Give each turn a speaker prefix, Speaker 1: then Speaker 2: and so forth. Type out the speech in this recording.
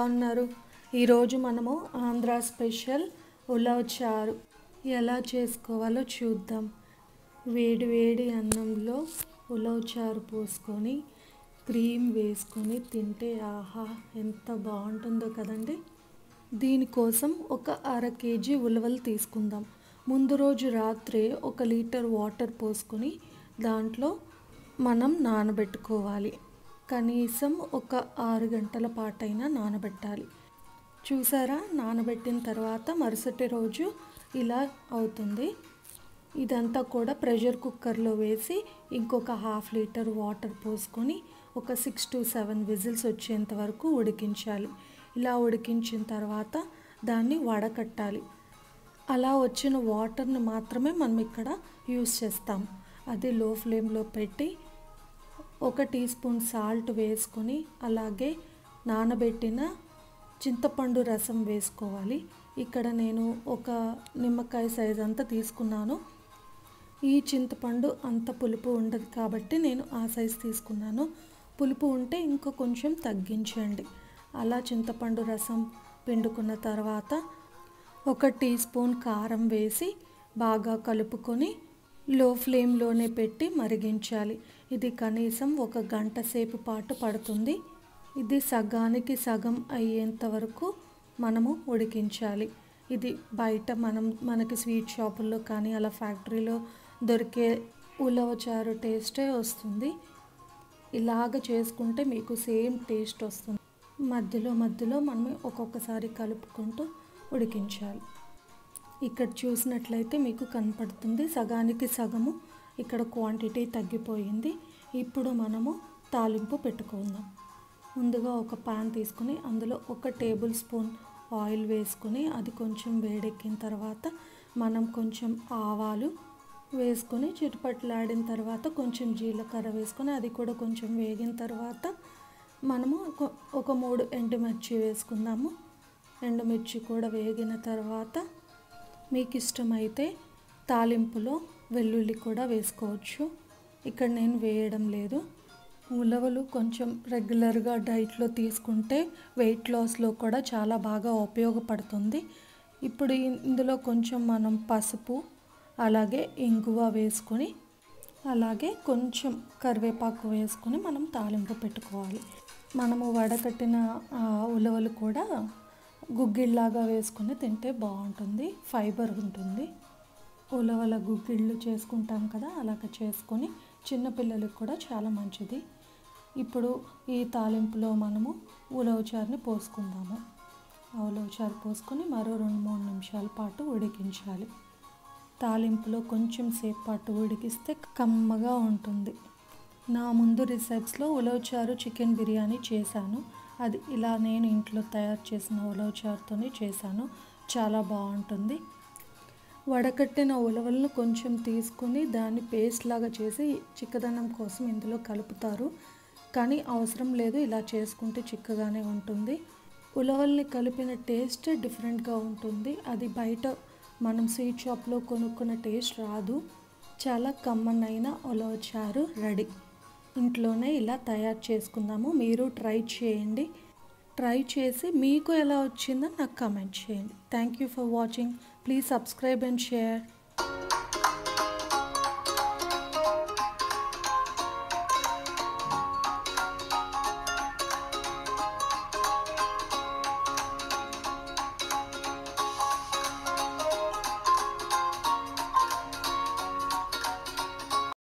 Speaker 1: ఉన్నారు ఈరోజు మనము ఆంధ్ర స్పెషల్ ఉలవ చారు ఎలా చేసుకోవాలో చూద్దాం వేడి వేడి అన్నంలో ఉలవ చారు పోసుకొని క్రీమ్ వేసుకొని తింటే ఆహా ఎంత బాగుంటుందో కదండి దీనికోసం ఒక అర కేజీ ఉలవలు తీసుకుందాం ముందు రోజు రాత్రే ఒక లీటర్ వాటర్ పోసుకొని దాంట్లో మనం నానబెట్టుకోవాలి కనీసం ఒక ఆరు గంటల పాటైనా నానబెట్టాలి చూసారా నానబెట్టిన తర్వాత మరుసటి రోజు ఇలా అవుతుంది ఇదంతా కూడా ప్రెషర్ కుక్కర్లో వేసి ఇంకొక హాఫ్ లీటర్ వాటర్ పోసుకొని ఒక సిక్స్ టు సెవెన్ విజిల్స్ వచ్చేంత వరకు ఉడికించాలి ఇలా ఉడికించిన తర్వాత దాన్ని వడకట్టాలి అలా వచ్చిన వాటర్ని మాత్రమే మనం ఇక్కడ యూస్ చేస్తాం అది లో ఫ్లేమ్లో పెట్టి ఒక టీ స్పూన్ సాల్ట్ వేసుకొని అలాగే నానబెట్టిన చింతపండు రసం వేసుకోవాలి ఇక్కడ నేను ఒక నిమ్మకాయ సైజ్ అంతా తీసుకున్నాను ఈ చింతపండు అంత పులుపు ఉండదు కాబట్టి నేను ఆ సైజ్ తీసుకున్నాను పులుపు ఉంటే ఇంకా కొంచెం తగ్గించండి అలా చింతపండు రసం పిండుకున్న తర్వాత ఒక టీ స్పూన్ కారం వేసి బాగా కలుపుకొని లో ఫ్లేమ్లోనే పెట్టి మరిగించాలి ఇది కనీసం ఒక గంట సేపు పాటు పడుతుంది ఇది సగానికి సగం అయ్యేంత వరకు మనము ఉడికించాలి ఇది బయట మనం మనకి స్వీట్ షాపుల్లో కానీ అలా ఫ్యాక్టరీలో దొరికే ఉలవచారు టేస్టే వస్తుంది ఇలాగ చేసుకుంటే మీకు సేమ్ టేస్ట్ వస్తుంది మధ్యలో మధ్యలో మనం ఒక్కొక్కసారి కలుపుకుంటూ ఉడికించాలి ఇక్కడ చూసినట్లయితే మీకు కనపడుతుంది సగానికి సగము ఇక్కడ క్వాంటిటీ తగ్గిపోయింది ఇప్పుడు మనము తాలింపు పెట్టుకుందాం ముందుగా ఒక పాన్ తీసుకుని అందులో ఒక టేబుల్ స్పూన్ ఆయిల్ వేసుకొని అది కొంచెం వేడెక్కిన తర్వాత మనం కొంచెం ఆవాలు వేసుకొని చిటుపట్లాడిన తర్వాత కొంచెం జీలకర్ర వేసుకొని అది కూడా కొంచెం వేగిన తర్వాత మనము ఒక మూడు ఎండుమిర్చి వేసుకుందాము ఎండుమిర్చి కూడా వేగిన తర్వాత మీకు ఇష్టమైతే తాలింపులో వెల్లుల్లి కూడా వేసుకోవచ్చు ఇక్కడ నేను వేయడం లేదు ఉలవలు కొంచెం రెగ్యులర్గా డైట్లో తీసుకుంటే వెయిట్ లాస్లో కూడా చాలా బాగా ఉపయోగపడుతుంది ఇప్పుడు ఇందులో కొంచెం మనం పసుపు అలాగే ఇంగువ వేసుకొని అలాగే కొంచెం కరివేపాకు వేసుకొని మనం తాలింపు పెట్టుకోవాలి మనము వడకట్టిన ఉలవలు కూడా గుగ్గిళ్ళలాగా వేసుకొని తింటే బాగుంటుంది ఫైబర్ ఉంటుంది ఉలవల గుగ్గిళ్ళు చేసుకుంటాం కదా అలాగ చేసుకొని చిన్నపిల్లలకు కూడా చాలా మంచిది ఇప్పుడు ఈ తాలింపులో మనము ఉలవచారుని పోసుకుందాము ఆ ఉలవచారు పోసుకొని మరో రెండు మూడు నిమిషాల పాటు ఉడికించాలి తాలింపులో కొంచెం సేపు పాటు ఉడికిస్తే కమ్మగా ఉంటుంది నా ముందు రిసెప్ట్స్లో ఉలవచారు చికెన్ బిర్యానీ చేశాను అది ఇలా నేను ఇంట్లో తయారు చేసిన ఉలవచారుతోనే చేశాను చాలా బాగుంటుంది వడకట్టిన ఉలవలను కొంచెం తీసుకుని దాన్ని పేస్ట్ లాగా చేసి చిక్కదనం కోసం ఇందులో కలుపుతారు కానీ అవసరం లేదు ఇలా చేసుకుంటే చిక్కగానే ఉంటుంది ఉలవల్ని కలిపిన టేస్ట్ డిఫరెంట్గా ఉంటుంది అది బయట మనం స్వీట్ షాప్లో కొనుక్కున్న టేస్ట్ రాదు చాలా కమ్మనైన ఉలవచారు రెడీ ఇంట్లోనే ఇలా తయారు చేసుకుందాము మీరు ట్రై చేయండి ట్రై చేసి మీకు ఎలా వచ్చిందో నాకు కమెంట్ చేయండి thank you for watching please subscribe and share